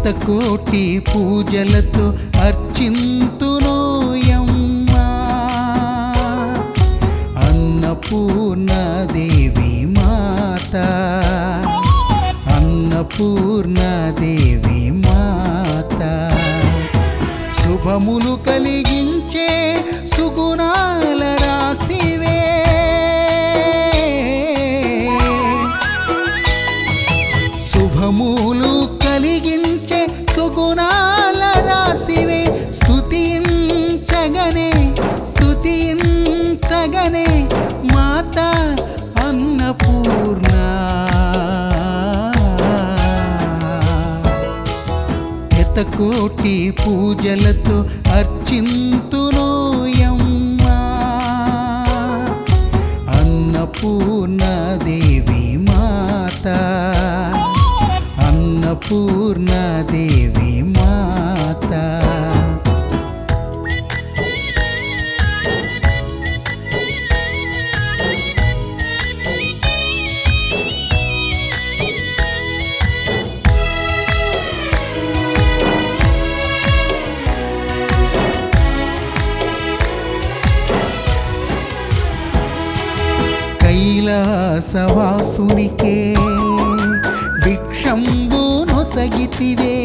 శతకోటి పూజలతో అర్చింతునోయమ్మా అన్నపూర్ణాదేవి మాత అన్నపూర్ణాదేవి మాత శుభములు కలిగించే సుగుణాల రాశివే శుభములు కలిగించే సుగుణాల రాశివే స్తుతించగనే స్తుతించగనే మాత అన్నపూర్ణ ఎతకోటి పూజలతో అర్చింతునోయమ్మా అన్నపూర్ణాదేవి మాత అన్నపూర్ణాదేవి మాత కైలాసవాసునికే భిక్షంబునొసగితివే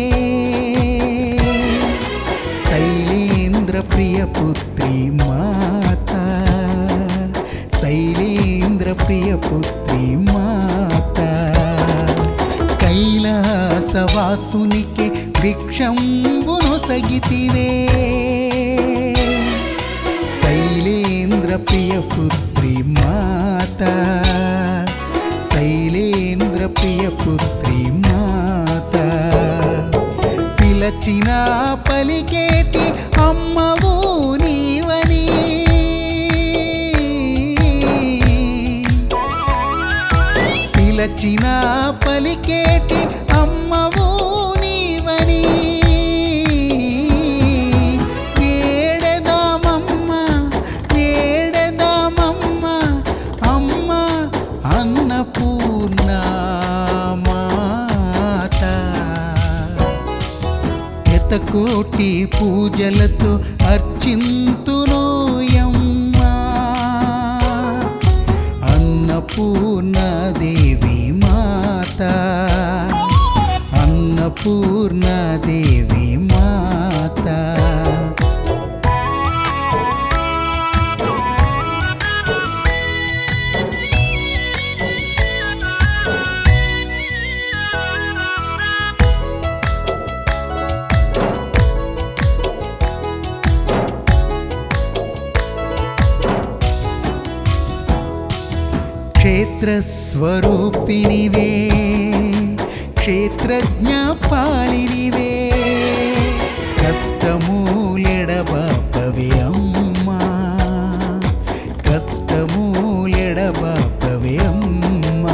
శైలేంద్ర ప్రియపుత్రి మాత శైలేంద్ర ప్రియపుత్రి మాత కైలాసవాసునికి భిక్షంబునొసగితివే శైలేంద్ర ప్రియపుత్రి మాత శైలేంద్ర ప్రియపుత్రి మాత పిలచిన పలికేటి అమ్మవు నీవని పిలచిన పలికేటి అమ్మవు నీవని వేడదామమ్మ వేడదామమ్మ అమ్మ అన్నపూర్ణ మాత ఎతకోటి పూజలతో అర్చింతునోయమ్మా అన్నపూర్ణాదేవి మాత అన్నపూర్ణాదేవి మాత క్షేత్రస్వరూపినివే క్షేత్రజ్ఞ పాలినివే కష్టమూలెడబాపవే అమ్మా కష్టమూలెడబాపవే అమ్మా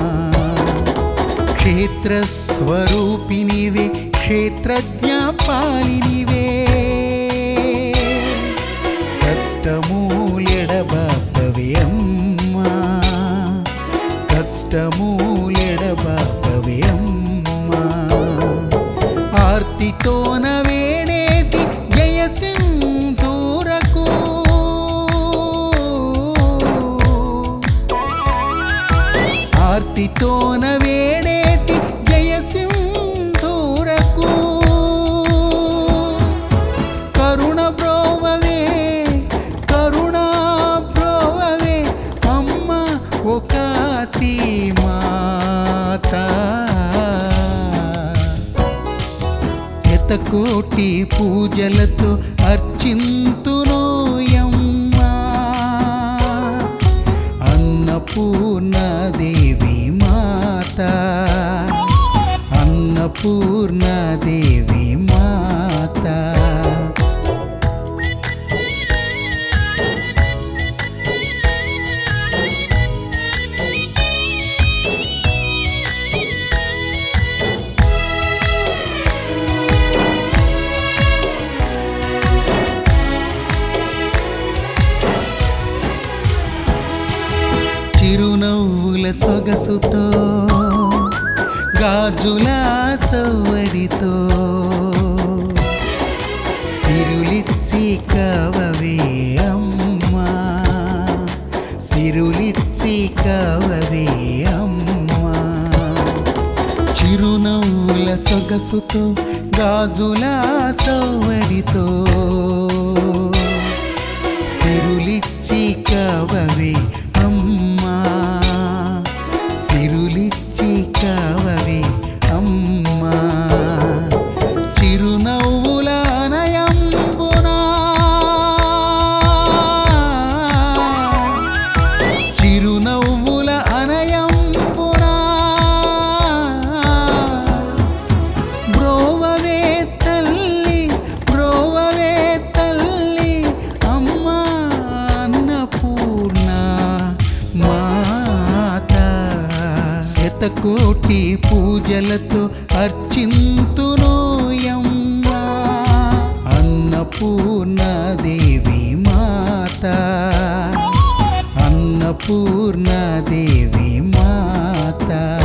క్షేత్రస్వరూపినివే క్షేత్రజ్ఞ పాలినివే కష్టమూలెడబాపవే అమ్మా కష్టమూలెడబాపవే అమ్మా ఆర్తితోన వేడేటి జయ సింధూరకు ఆర్తితోన వేడేటి జయ సింధూరకు కరుణ బ్రోవవే కరుణ బ్రోవవే అమ్మ ఒక మాత ఎతకోటి పూజలతో అర్చింతునోయమ్మా అన్నపూర్ణాదేవి మాత అన్నపూర్ణాదేవి మాత చిరునవ్వుల సొగసుతో గాజుల సవ్వడితో సిరులిచ్చి కవవే అమ్మా సిరులిచ్చి కవవే అమ్మా చిరునవ్వుల సొగసుతో గాజుల సవ్వడితో సిరులిచ్చి కవవే అమ్మా సిరులిచ్చి కవవే అమ్మా చిరునవ్వుల నయంబునా చిరునవ్వుల అనయంబునా బ్రోవవే తల్లి బ్రోవవే తల్లి అమ్మా అన్నపూర్ణ మాత శతకోటి పూజలతో అర్చింతును యమ్మా అన్నపూర్ణ దేవి మాత అన్నపూర్ణ దేవి మాత